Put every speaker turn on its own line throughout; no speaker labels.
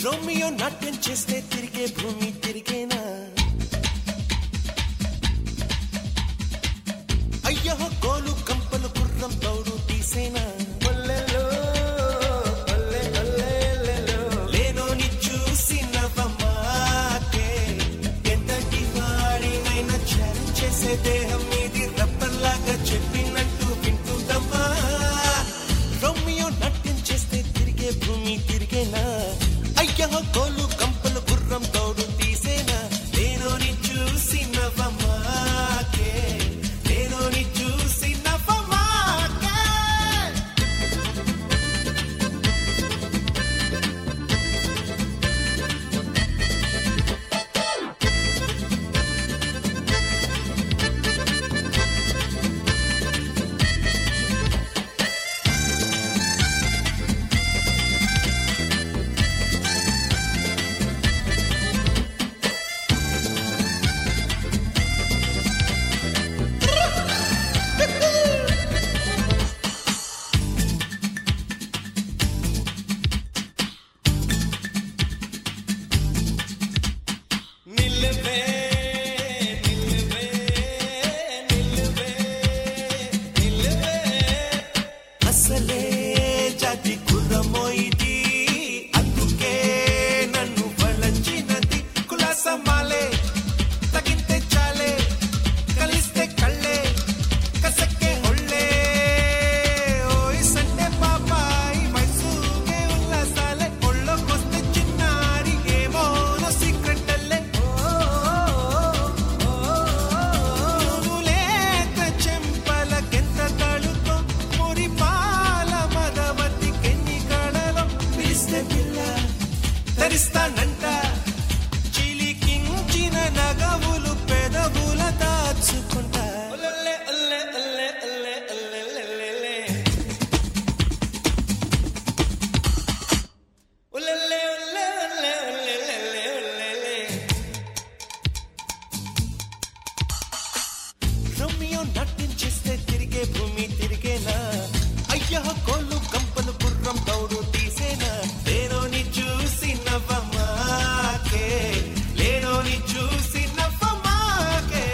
Romeo నాట్యం చేస్తే తిరిగే భూమి తిరిగేనా అయ్యో గోలు కంపలు గుర్రం తౌడు తీసేనా లేనోని చూసి నవ్వమాకే ఎంతటి వాడినైనా ఛాలెంజ్ చేసే దేహం మీది రబ్బర్లాగా చెప్పినట్టు వింటుందమ్మా రోమియో నాట్యం చేస్తే తిరిగే భూమి తిరిగేనా అయ్యో గోలు కంపలు గుర్రం తోడు తీసేనా లేనోని చూసి నవ్వమాకే లేనోని చూసి నవ్వమాకే నిల్లువే నిల్లువే నిల్లువే నిల్లువే అసలే జాతి కులమో ఇది అందుకే నన్ను వలచినది కులాసమాలే తగితే చాలే కలిస్తే కళ్ళే కసక్కే ఒళ్ళే ఓయ్ సండే పాపాయి మైసూగే ఉల్లాసాలే ఒళ్ళోకొస్తే చిన్నారి ఏమో సీక్రెట్ అల్లే లేక చెంపలకెంత తడుతో మురి పాల మదవతి కెన్ని కళలో పిలిస్తే పిల్ల ధరిస్తానంట చిలికించిన నగవులు పెదవుల దాచుకుంటా ఒల్లె, ఒల్లె, ఒల్లె, ఒల్లె, ఒల్లె, ఒల్లె, ఒల్లె. ఒల్లె, ఒల్లె, ఒల్లె, ఒల్లె, ఒల్లె, ఒల్లె. రోమియో నాట్యం చేస్తే తిరిగే భూమి తిరిగేనా అయ్యో కోళ్ళు కంపలు గుర్రం తౌడు తీసేనా లేనోని చూసి నవ్వమాకే లేనోని చూసి నవ్వమాకే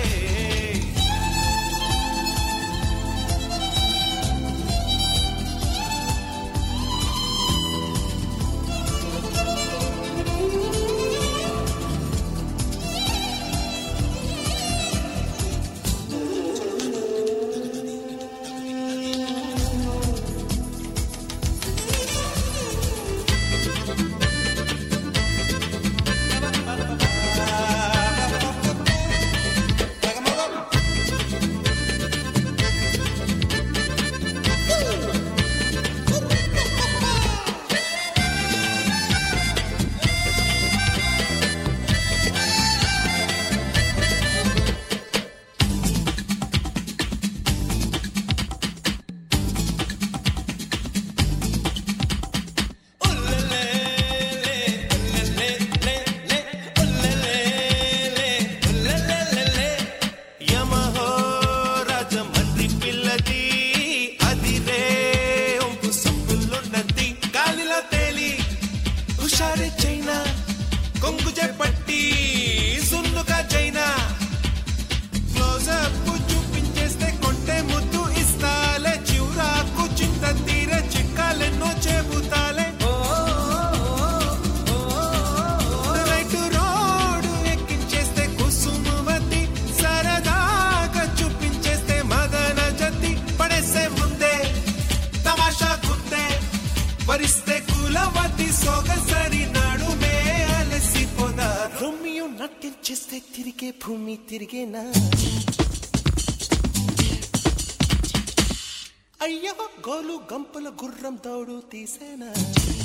యమహో రాజమండ్రి పిల్లది అది రే ఒంపు సొంపులున్నది గాలిలో తేలి హుషారి చైనా కొంగు పట్టి సున్నుగా చైనా క్లోజప్ చూపించేస్తే కొంటే ముద్దు ఇస్తాలే చివురాకు చింత తీర చిక్కాలెన్నో చెబుతాలే రైటు రోడ్డు ఎక్కించేస్తే కుసుమవతి సరదాగా చూపించేస్తే మదన జతి పడేసే ముందే తమాషా గుందే వరిస్తే కులవతి సొగసరి నడుమే అలసిపోదా రోమియో నాట్యం చేస్తే తిరిగే భూమి తిరిగేనా అయ్యో గోలు గంపల గుర్రం తోడు తీసేనా